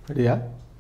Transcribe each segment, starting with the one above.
రెడీయా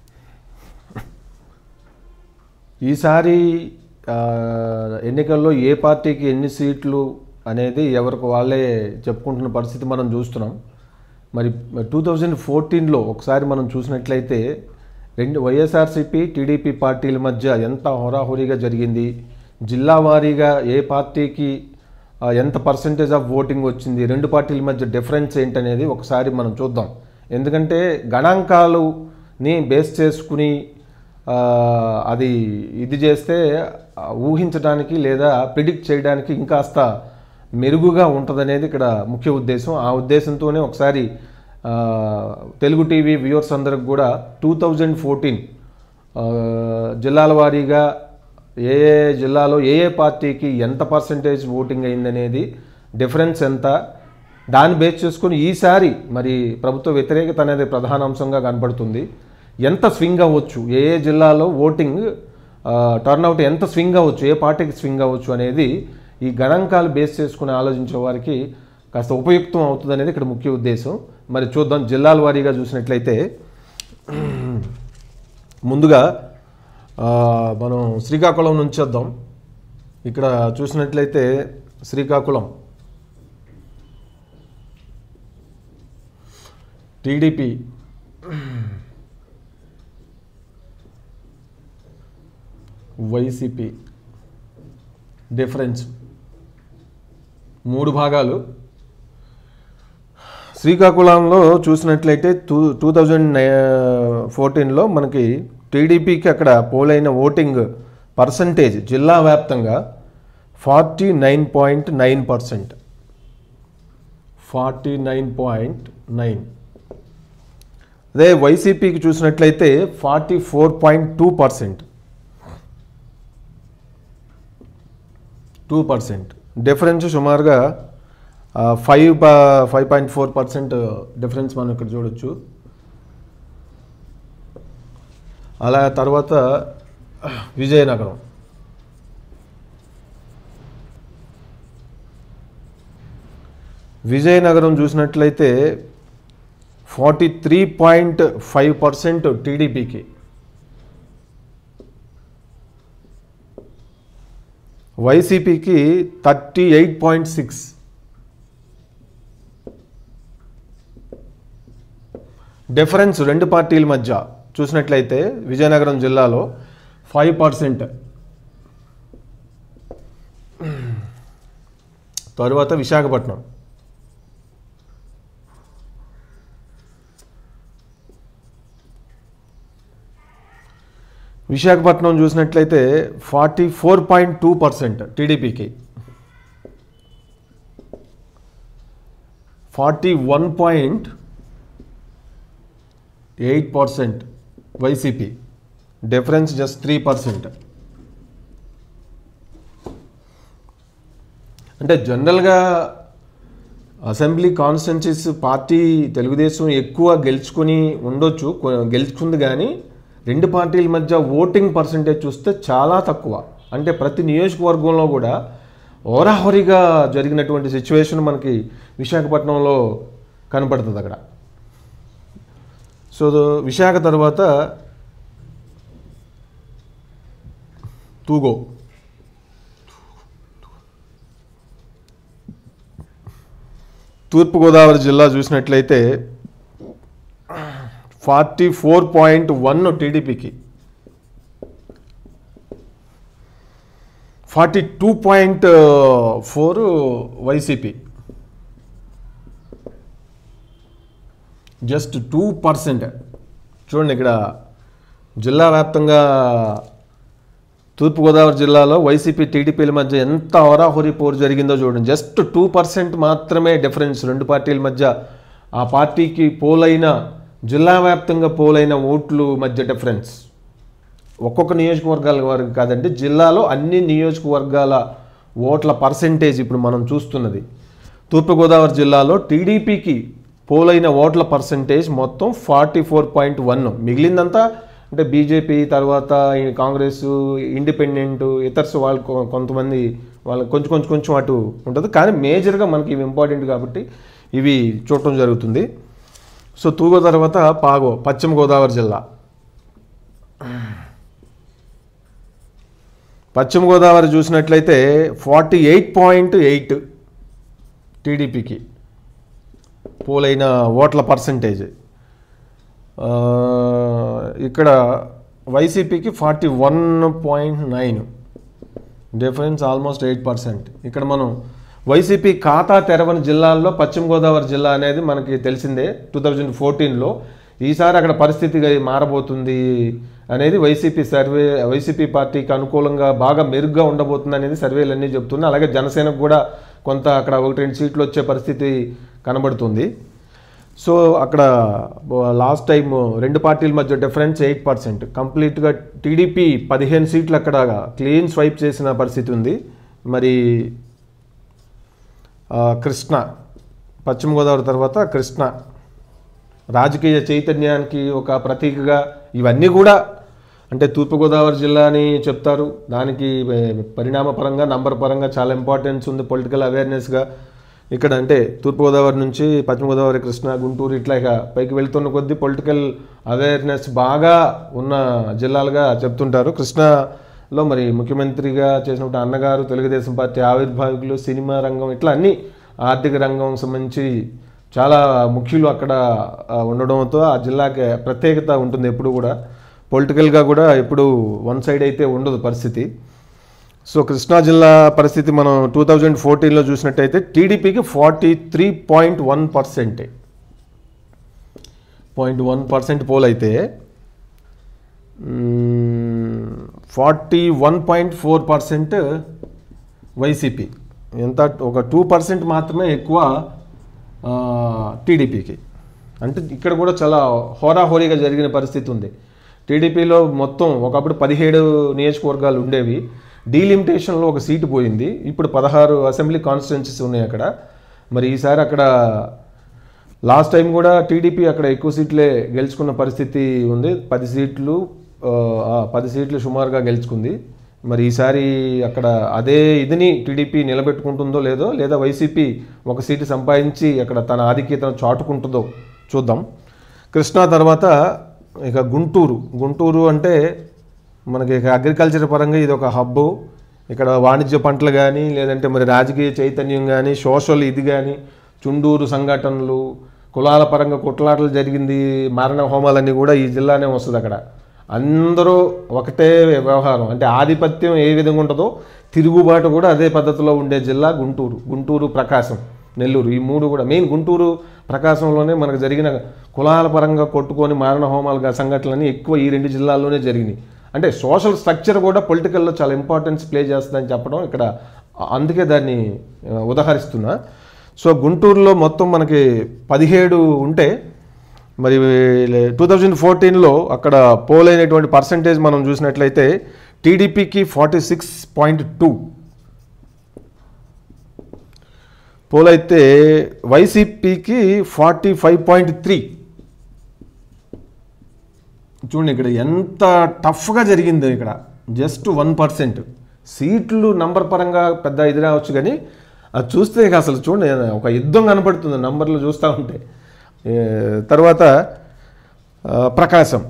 ఈసారి ఆ, ఎన్నికల్లో ఏ పార్టీకి ఎన్ని సీట్లు అనేది ఎవరికి వాళ్ళే చెప్పుకుంటున్న పరిస్థితి మనం చూస్తున్నాం మరి టూ థౌజండ్ ఫోర్టీన్లో ఒకసారి మనం చూసినట్లయితే రెండు వైఎస్ఆర్సీపీ టీడీపీ పార్టీల మధ్య ఎంత హోరాహోరీగా జరిగింది జిల్లా వారీగా ఏ పార్టీకి ఆ, ఎంత పర్సంటేజ్ ఆఫ్ ఓటింగ్ వచ్చింది రెండు పార్టీల మధ్య డిఫరెన్స్ ఏంటనేది ఒకసారి మనం చూద్దాం ఎందుకంటే గణాంకాలుని బేస్ చేసుకుని ఆ, అది ఇది చేస్తే ఆ, ఊహించడానికి లేదా ప్రిడిక్ట్ చేయడానికి ఇంకాస్త మెరుగుగా ఉంటుందనేది ఇక్కడ ముఖ్య ఉద్దేశం ఆ ఉద్దేశంతోనే ఒకసారి ఆ, తెలుగు టీవీ వ్యూవర్స్ అందరికి కూడా టూ థౌజండ్ ఫోర్టీన్ జిల్లాల వారీగా ఏ ఏ జిల్లాలో ఏ ఏ పార్టీకి ఎంత పర్సంటేజ్ ఓటింగ్ అయిందనేది డిఫరెన్స్ ఎంత దాన్ని బేస్ చేసుకొని ఈసారి మరి ప్రభుత్వ వ్యతిరేకత అనేది ప్రధాన అంశంగా కనపడుతుంది ఎంత స్వింగ్ అవ్వచ్చు ఏ ఏ జిల్లాలో ఓటింగ్ టర్న్అవుట్ ఎంత స్వింగ్ అవ్వచ్చు ఏ పార్టీకి స్వింగ్ అవ్వచ్చు అనేది ఈ గణాంకాలు బేస్ చేసుకుని ఆలోచించే వారికి కాస్త ఉపయుక్తం అవుతుంది అనేది ఇక్కడ ముఖ్య ఉద్దేశం మరి చూద్దాం జిల్లాల వారీగా చూసినట్లయితే ముందుగా ఆ, మనం శ్రీకాకుళం నుంచి వద్దాం ఇక్కడ చూసినట్లయితే శ్రీకాకుళం టీడీపీ వైసీపీ డిఫరెన్స్ మూడు భాగాలు శ్రీకాకుళంలో చూసినట్లయితే టూ టూ థౌజండ్ ఫోర్టీన్లో మనకి టీడీపీకి అక్కడ పోలైన ఓటింగ్ పర్సంటేజ్ జిల్లా వ్యాప్తంగా forty nine point nine percent forty nine point nine అదే వైసీపీకి చూసినట్లయితే forty four point two percent two percent difference సుమారుగా five five point four percent difference మనం ఇక్కడ చూడొచ్చు అలా తర్వాత విజయనగరం విజయనగరం చూసినట్లయితే forty three point five percent టీడీపీకి వైసీపీకి thirty eight point six difference రెండు పార్టీల మధ్య చూసినట్లయితే విజయనగరం జిల్లాలో ఫైవ్ పర్సెంట్ తరువాత విశాఖపట్నం విశాఖపట్నం చూసినట్లయితే forty four point two percent టీడీపీకి forty one point eight percent YCP difference just three percent అంటే జనరల్గా అసెంబ్లీ కాన్స్టిట్యున్సీస్ పార్టీ తెలుగుదేశం ఎక్కువ గెలుచుకొని ఉండొచ్చు కొ- గెలుచుకుంది కానీ రెండు పార్టీల మధ్య ఓటింగ్ పర్సంటేజ్ చూస్తే చాలా తక్కువ అంటే ప్రతి నియోజకవర్గంలో కూడా ఓరాహోరీగా జరిగినటువంటి సిచ్యువేషన్ మనకి విశాఖపట్నంలో కనపడుతుంది అక్కడ సో విశాఖ తర్వాత తూగో తూర్పుగోదావరి జిల్లా చూసినట్లయితే ఫార్టీ ఫోర్ పాయింట్ వన్ టీడీపీకి forty two point four YCP just two percent చూడండి ఇక్కడ జిల్లా వ్యాప్తంగా తూర్పుగోదావరి జిల్లాలో వైసీపీ టీడీపీల మధ్య ఎంత హోరాహోరీ పోరు జరిగిందో చూడండి జస్ట్ టూ పర్సెంట్ మాత్రమే డిఫరెన్స్ రెండు పార్టీల మధ్య ఆ పార్టీకి పోలైన జిల్లా వ్యాప్తంగా పోలైన ఓట్లు మధ్య డిఫరెన్స్ ఒక్కొక్క నియోజకవర్గాల వారికి కాదండి జిల్లాలో అన్ని నియోజకవర్గాల ఓట్ల పర్సెంటేజ్ ఇప్పుడు మనం చూస్తున్నది తూర్పుగోదావరి జిల్లాలో టీడీపీకి పోలైన ఓట్ల పర్సెంటేజ్ మొత్తం ఫార్టీ ఫోర్ పాయింట్ వన్ మిగిలిందంతా అంటే బీజేపీ తర్వాత ఈ కాంగ్రెస్ ఇండిపెండెంట్ ఇతర్స్ వాళ్ళు కొ- కొంతమంది వాళ్ళకి కొంచెం కొంచెం కొంచెం అటు ఉంటుంది కానీ మేజర్గా మనకి ఇవి ఇంపార్టెంట్ కాబట్టి ఇవి చూడటం జరుగుతుంది సో తూగో తర్వాత పాగో పశ్చిమ గోదావరి జిల్లా పశ్చిమ గోదావరి చూసినట్లయితే ఫార్టీ ఎయిట్ పాయింట్ ఎయిట్ టీడీపీకి పోలైన ఓట్ల పర్సంటేజ్ ఆ, ఇక్కడ వైసీపీకి forty one point nine difference almost eight percent ఇక్కడ మనం వైసీపీ ఖాతా తెరవని జిల్లాల్లో పశ్చిమ గోదావరి జిల్లా అనేది మనకి తెలిసిందే టూ థౌజండ్ ఫోర్టీన్లో ఈసారి అక్కడ పరిస్థితి మారబోతుంది అనేది వైసీపీ సర్వే వైసీపీ పార్టీకి అనుకూలంగా బాగా మెరుగ్గా ఉండబోతుంది అనేది సర్వేలు అన్నీ చెప్తున్నాయి అలాగే జనసేనకు కూడా కొంత అక్కడ ఒకటి రెండు సీట్లు వచ్చే పరిస్థితి కనబడుతుంది సో అక్కడ లాస్ట్ టైం రెండు పార్టీల మధ్య డిఫరెన్స్ ఎయిట్ పర్సెంట్ కంప్లీట్గా టీడీపీ పదిహేను సీట్లు అక్కడ క్లీన్ స్వైప్ చేసిన పరిస్థితి ఉంది మరి ఆ, కృష్ణ పశ్చిమ గోదావరి తర్వాత కృష్ణ రాజకీయ చైతన్యానికి ఒక ప్రతీకగా ఇవన్నీ కూడా అంటే తూర్పుగోదావరి జిల్లా అని చెప్తారు దానికి ఏ, పరిణామపరంగా నంబర్ పరంగా చాలా ఇంపార్టెన్స్ ఉంది పొలిటికల్ అవేర్నెస్గా ఇక్కడ అంటే తూర్పుగోదావరి నుంచి పశ్చిమ గోదావరి కృష్ణ గుంటూరు ఇట్లా ఇక పైకి వెళ్తున్న కొద్దీ పొలిటికల్ అవేర్నెస్ బాగా ఉన్న జిల్లాలుగా చెప్తుంటారు కృష్ణలో మరి ముఖ్యమంత్రిగా చేసినప్పుడు అన్నగారు తెలుగుదేశం పార్టీ ఆవిర్భావికులు సినిమా రంగం ఇట్లా అన్ని ఆర్థిక రంగం సంబంధించి చాలా ముఖ్యులు అక్కడ ఆ, ఉండడంతో ఆ జిల్లాకి ప్రత్యేకత ఉంటుంది ఎప్పుడు కూడా పొలిటికల్గా కూడా ఎప్పుడు వన్ సైడ్ అయితే ఉండదు పరిస్థితి సో కృష్ణా జిల్లా పరిస్థితి మనం టూ థౌజండ్ ఫోర్టీన్లో చూసినట్టయితే టీడీపీకి ఫార్టీ త్రీ పాయింట్ వన్ పర్సెంటే పాయింట్ వన్ పర్సెంట్ పోల్ అయితే forty one point four percent YCP ఎంత ఒక టూ పర్సెంట్ మాత్రమే ఎక్కువ టీడీపీకి అంటే ఇక్కడ కూడా చాలా హోరాహోరీగా జరిగిన పరిస్థితి ఉంది టీడీపీలో మొత్తం ఒకప్పుడు పదిహేడు నియోజకవర్గాలు ఉండేవి డీలిమిటేషన్లో ఒక సీటు పోయింది ఇప్పుడు పదహారు అసెంబ్లీ కాన్స్టిట్యున్సీస్ ఉన్నాయి అక్కడ మరి ఈసారి అక్కడ లాస్ట్ టైం కూడా టీడీపీ అక్కడ ఎక్కువ సీట్లే గెలుచుకున్న పరిస్థితి ఉంది పది సీట్లు ఆ, ఆ, పది సీట్లు సుమారుగా గెలుచుకుంది మరి ఈసారి అక్కడ అదే ఇదిని టీడీపీ నిలబెట్టుకుంటుందో లేదో లేదా వైసీపీ ఒక సీటు సంపాదించి అక్కడ తన ఆధిక్యతను చాటుకుంటుందో చూద్దాం కృష్ణా తర్వాత ఇక గుంటూరు గుంటూరు అంటే మనకి ఇక అగ్రికల్చర్ పరంగా ఇది ఒక హబ్బు ఇక్కడ వాణిజ్య పంటలు కానీ లేదంటే మరి రాజకీయ చైతన్యం కానీ సోషల్ ఇది కానీ చుండూరు సంఘటనలు కులాల పరంగా కొట్లాటలు జరిగింది మారణ హోమాలన్నీ కూడా ఈ జిల్లానే వస్తుంది అక్కడ అందరూ ఒకటే వ్యవహారం అంటే ఆధిపత్యం ఏ విధంగా ఉంటుందో తిరుగుబాటు కూడా అదే పద్ధతిలో ఉండే జిల్లా గుంటూరు గుంటూరు ప్రకాశం నెల్లూరు ఈ మూడు కూడా మెయిన్ గుంటూరు ప్రకాశంలోనే మనకు జరిగిన కులాల పరంగా కొట్టుకొని మారణ హోమాలుగా సంఘటనలన్నీ ఎక్కువ ఈ రెండు జిల్లాల్లోనే జరిగినాయి అంటే సోషల్ స్ట్రక్చర్ కూడా పొలిటికల్లో చాలా ఇంపార్టెన్స్ ప్లే చేస్తుందని చెప్పడం ఇక్కడ అందుకే దాన్ని ఆ, ఉదహరిస్తున్నా సో గుంటూరులో మొత్తం మనకి పదిహేడు ఉంటే మరి టూ థౌజండ్ ఫోర్టీన్లో అక్కడ పోలైనటువంటి పర్సంటేజ్ మనం చూసినట్లయితే టీడీపీకి ఫార్టీ సిక్స్ పాయింట్ టూ పోలైతే వైసీపీకి ఫార్టీ ఫైవ్ పాయింట్ త్రీ చూడండి ఇక్కడ ఎంత టఫ్గా జరిగింది ఇక్కడ జస్ట్ వన్ పర్సెంట్ సీట్లు నంబర్ పరంగా పెద్ద ఇది రావచ్చు కానీ అది చూస్తే ఇక అసలు చూడండి ఒక యుద్ధం కనపడుతుంది నంబర్లు చూస్తూ ఉంటే ఏ, తర్వాత ఆ, ప్రకాశం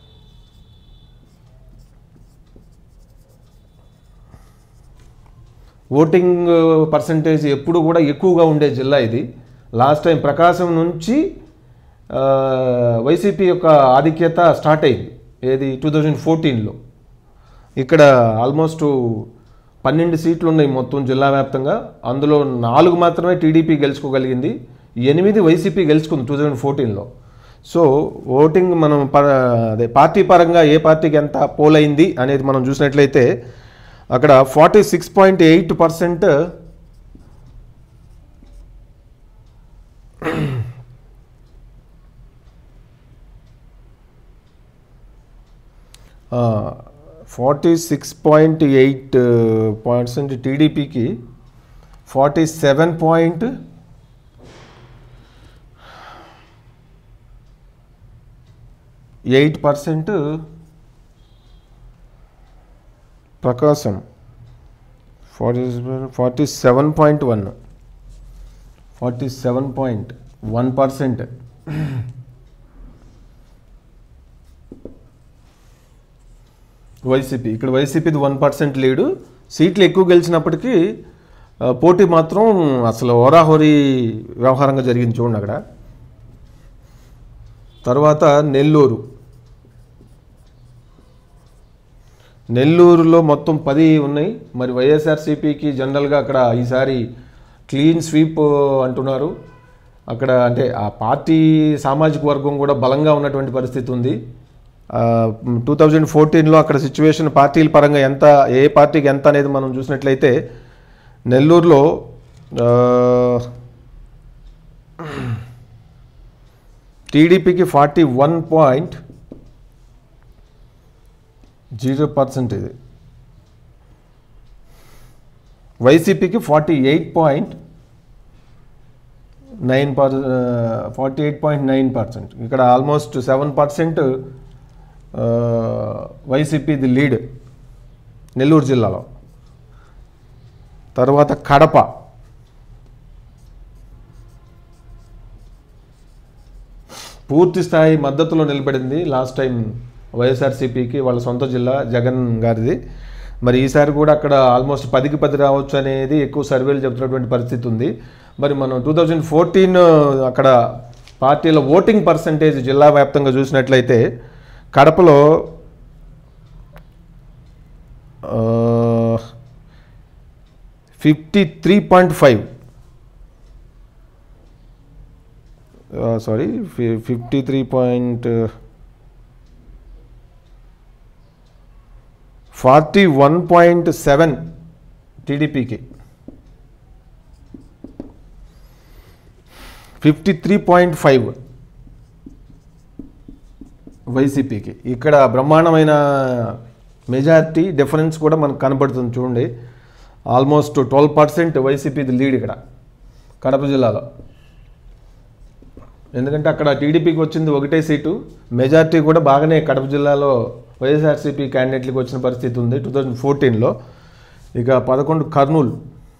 ఓటింగ్ పర్సంటేజ్ ఎప్పుడు కూడా ఎక్కువగా ఉండే జిల్లా ఇది లాస్ట్ టైం ప్రకాశం నుంచి ఆ, వైసీపీ యొక్క ఆధిక్యత స్టార్ట్ అయింది ఏది టూ థౌజండ్ ఫోర్టీన్లో ఇక్కడ ఆల్మోస్ట్ పన్నెండు సీట్లు ఉన్నాయి మొత్తం జిల్లా వ్యాప్తంగా అందులో నాలుగు మాత్రమే టీడీపీ గెలుచుకోగలిగింది ఎనిమిది వైసీపీ గెలుచుకుంది టూ థౌజండ్ ఫోర్టీన్లో సో ఓటింగ్ మనం ప అదే పార్టీ పరంగా ఏ పార్టీకి ఎంత పోల్ అయింది అనేది మనం చూసినట్లయితే అక్కడ forty six point eight percent forty six point eight percent టీడీపీకి forty seven point eight percent Prakasam forty forty seven point one forty seven point one percent YCP ఇక్కడ వైసీపీది వన్ పర్సెంట్ లీడు సీట్లు ఎక్కువ గెలిచినప్పటికీ ఆ, పోటీ మాత్రం అసలు ఓరాహోరీ వ్యవహారంగా జరిగింది చూడండి అక్కడ తర్వాత నెల్లూరు నెల్లూరులో మొత్తం పది ఉన్నాయి మరి వైఎస్ఆర్సీపీకి జనరల్గా అక్కడ ఈసారి క్లీన్ స్వీప్ అంటున్నారు అక్కడ అంటే ఆ పార్టీ సామాజిక వర్గం కూడా బలంగా ఉన్నటువంటి పరిస్థితి ఉంది టూ థౌజండ్ ఫోర్టీన్లో అక్కడ సిచ్యువేషన్ పార్టీల పరంగా ఎంత ఏ పార్టీకి ఎంత అనేది మనం చూసినట్లయితే నెల్లూరులో ఆ, టీడీపీకి forty one point zero percent ఇది వైసీపీకి forty eight point nine per forty eight point nine percent ఇక్కడ ఆల్మోస్ట్ సెవెన్ పర్సెంట్ వైసీపీది లీడ్ నెల్లూరు జిల్లాలో తర్వాత కడప పూర్తి స్థాయి మద్దతులో నిలబడింది లాస్ట్ టైం వైఎస్ఆర్సీపీకి వాళ్ళ సొంత జిల్లా జగన్ గారిది మరి ఈసారి కూడా అక్కడ ఆల్మోస్ట్ పదికి పది రావచ్చు అనేది ఎక్కువ సర్వేలు చెబుతున్నటువంటి పరిస్థితి ఉంది మరి మనం టూ థౌజండ్ ఫోర్టీన్ అక్కడ పార్టీల ఓటింగ్ పర్సంటేజ్ జిల్లా వ్యాప్తంగా చూసినట్లయితే కడపలో fifty three point five sorry fifty three point forty one point seven టీడీపీకి ఫిఫ్టీ త్రీ పాయింట్ ఫైవ్ వైసీపీకి ఇక్కడ బ్రహ్మాండమైన మెజారిటీ డిఫరెన్స్ కూడా మనకు కనబడుతుంది చూడండి ఆల్మోస్ట్ ట్వెల్వ్ పర్సెంట్ వైసీపీది లీడ్ ఇక్కడ కడప జిల్లాలో ఎందుకంటే అక్కడ టీడీపీకి వచ్చింది ఒకటే సీటు మెజారిటీ కూడా బాగానే కడప జిల్లాలో వైఎస్ఆర్సీపీ క్యాండిడేట్లకు వచ్చిన పరిస్థితి ఉంది టూ థౌజండ్ ఫోర్టీన్లో ఇక పదకొండు కర్నూలు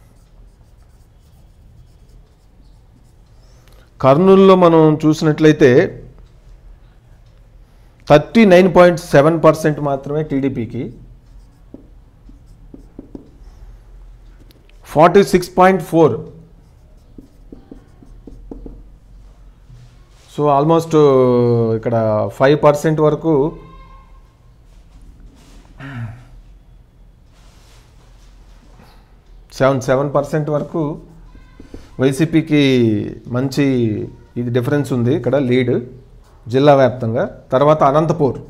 కర్నూలులో మనం చూసినట్లయితే thirty nine point seven percent మాత్రమే టీడీపీకి forty six point four so almost ఇక్కడ ఫైవ్ పర్సెంట్ వరకు సెవెన్ సెవెన్ పర్సెంట్ వరకు వైసీపీకి మంచి ఇది డిఫరెన్స్ ఉంది ఇక్కడ లీడ్ జిల్లా వ్యాప్తంగా తర్వాత అనంతపూర్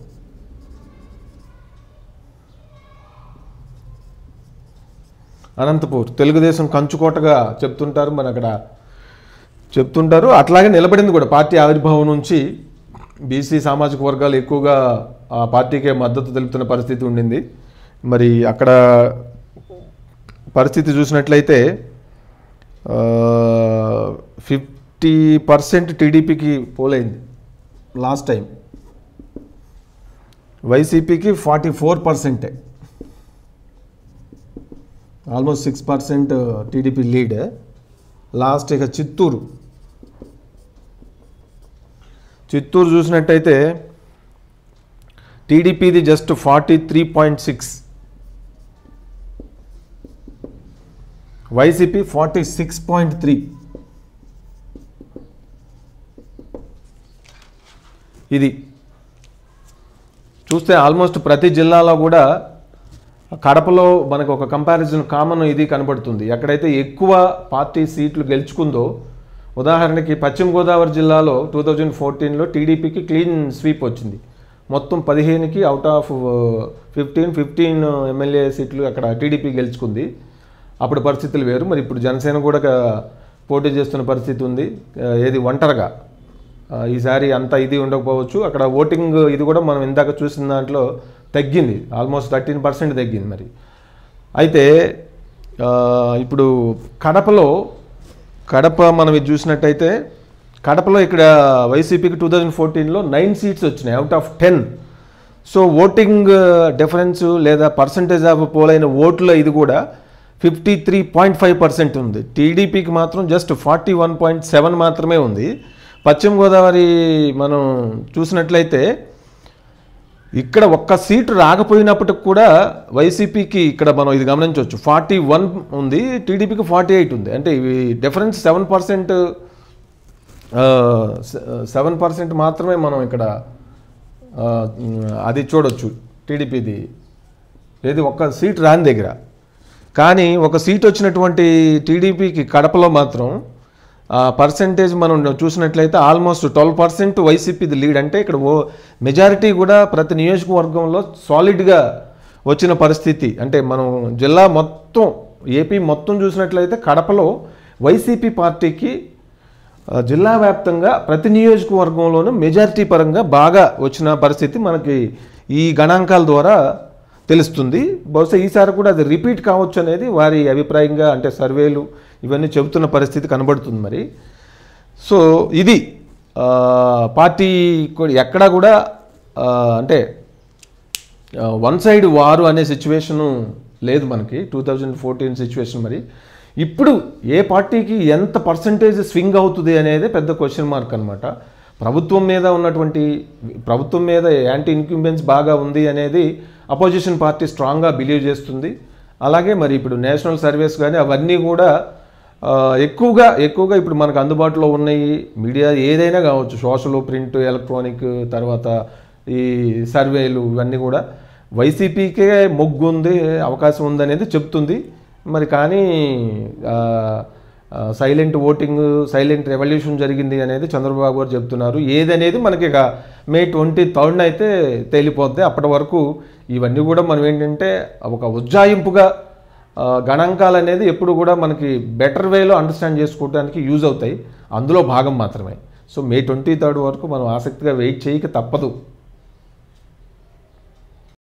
అనంతపూర్ తెలుగుదేశం కంచుకోటగా చెప్తుంటారు మన అక్కడ చెప్తుంటారు అట్లాగే నిలబడింది కూడా పార్టీ ఆవిర్భావం నుంచి బీసీ సామాజిక వర్గాలు ఎక్కువగా ఆ పార్టీకే మద్దతు తెలుపుతున్న పరిస్థితి ఉండింది మరి అక్కడ పరిస్థితి చూసినట్లయితే ఫిఫ్టీ పర్సెంట్ టీడీపీకి పోలైంది లాస్ట్ టైం వైసీపీకి ఫార్టీ ఫోర్ పర్సెంటే almost six percent TDP lead last ఇక చిత్తూరు చిత్తూరు చూసినట్టయితే టీడీపీది just forty three point six YCP forty six point three ఇది చూస్తే ఆల్మోస్ట్ ప్రతి జిల్లాలో కూడా కడపలో మనకు ఒక కంపారిజన్ కామన్ ఇది కనబడుతుంది ఎక్కడైతే ఎక్కువ పార్టీ సీట్లు గెలుచుకుందో ఉదాహరణకి పశ్చిమ గోదావరి జిల్లాలో టూ థౌజండ్ ఫోర్టీన్లో టీడీపీకి క్లీన్ స్వీప్ వచ్చింది మొత్తం పదిహేనుకి out of fifteen fifteen MLA సీట్లు అక్కడ టీడీపీ గెలుచుకుంది అప్పుడు పరిస్థితులు వేరు మరి ఇప్పుడు జనసేన కూడా క- పోటీ చేస్తున్న పరిస్థితి ఉంది ఆ, ఏది ఒంటరిగా ఆ, ఈసారి అంత ఇది ఉండకపోవచ్చు అక్కడ ఓటింగ్ ఇది కూడా మనం ఇందాక చూసిన దాంట్లో తగ్గింది ఆల్మోస్ట్ థర్టీన్ పర్సెంట్ తగ్గింది మరి అయితే ఆ, ఇప్పుడు కడపలో కడప మనం ఇది చూసినట్టయితే కడపలో ఇక్కడ వైసీపీకి టూ థౌజండ్ ఫోర్టీన్లో నైన్ సీట్స్ వచ్చినాయి out of ten so voting difference లేదా పర్సంటేజ్ ఆఫ్ పోలైన ఓట్ల ఇది కూడా fifty three point five percent ఉంది టీడీపీకి మాత్రం just forty one point seven మాత్రమే ఉంది పశ్చిమ గోదావరి మనం చూసినట్లయితే ఇక్కడ ఒక్క సీటు రాకపోయినప్పటికి కూడా వైసీపీకి ఇక్కడ మనం ఇది గమనించవచ్చు ఫార్టీ వన్ ఉంది టీడీపీకి ఫార్టీ ఎయిట్ ఉంది అంటే ఇవి difference seven percent seven percent మాత్రమే మనం ఇక్కడ ఆ, అది చూడొచ్చు టీడీపీది ఏది ఒక్క సీట్ రాని దగ్గర కానీ ఒక సీట్ వచ్చినటువంటి టీడీపీకి కడపలో మాత్రం ఆ పర్సంటేజ్ మనం చూసినట్లయితే ఆల్మోస్ట్ ట్వెల్వ్ పర్సెంట్ వైసీపీది లీడ్ అంటే ఇక్కడ ఓ మెజారిటీ కూడా ప్రతి నియోజకవర్గంలో సాలిడ్గా వచ్చిన పరిస్థితి అంటే మనం జిల్లా మొత్తం ఏపీ మొత్తం చూసినట్లయితే కడపలో వైసీపీ పార్టీకి ఆ, జిల్లా వ్యాప్తంగా ప్రతి నియోజకవర్గంలోనూ మెజారిటీ పరంగా బాగా వచ్చిన పరిస్థితి మనకి ఈ గణాంకాల ద్వారా తెలుస్తుంది బహుశా ఈసారి కూడా అది రిపీట్ కావచ్చు అనేది వారి అభిప్రాయంగా అంటే సర్వేలు ఇవన్నీ చెబుతున్న పరిస్థితి కనబడుతుంది మరి సో ఇది ఆ, పార్టీ కూడా ఎక్కడా కూడా ఆ, అంటే వన్ సైడ్ వారు అనే సిచ్యువేషను లేదు మనకి టూ థౌజండ్ ఫోర్టీన్ సిచ్యువేషన్ మరి ఇప్పుడు ఏ పార్టీకి ఎంత పర్సంటేజ్ స్వింగ్ అవుతుంది అనేది పెద్ద క్వశ్చన్ మార్క్ అనమాట ప్రభుత్వం మీద ఉన్నటువంటి ప్రభుత్వం మీద యాంటీ ఇన్క్యూబెన్స్ బాగా ఉంది అనేది అపోజిషన్ పార్టీ స్ట్రాంగ్గా బిలీవ్ చేస్తుంది అలాగే మరి ఇప్పుడు నేషనల్ సర్వీస్ కానీ అవన్నీ కూడా ఆ, ఎక్కువగా ఎక్కువగా ఇప్పుడు మనకు అందుబాటులో ఉన్నాయి మీడియా ఏదైనా కావచ్చు సోషల్ ప్రింట్ ఎలక్ట్రానిక్ తర్వాత ఈ సర్వేలు ఇవన్నీ కూడా వైసీపీకే మొగ్గు ఉంది అవకాశం ఉందనేది చెప్తుంది మరి కానీ సైలెంట్ ఓటింగ్ సైలెంట్ రెవల్యూషన్ జరిగింది అనేది చంద్రబాబు గారు చెప్తున్నారు ఏదనేది మనకి ఇక మే ట్వంటీ థర్డ్న అయితే తేలిపోద్ది అప్పటి వరకు ఇవన్నీ కూడా మనం ఏంటంటే ఒక ఉజ్జాయింపుగా ఆ, గణాంకాలు అనేది ఎప్పుడు కూడా మనకి బెటర్ వేలో అండర్స్టాండ్ చేసుకోవడానికి యూజ్ అవుతాయి అందులో భాగం మాత్రమే సో మే ట్వంటీ థర్డ్ వరకు మనం ఆసక్తిగా వెయిట్ చేయక తప్పదు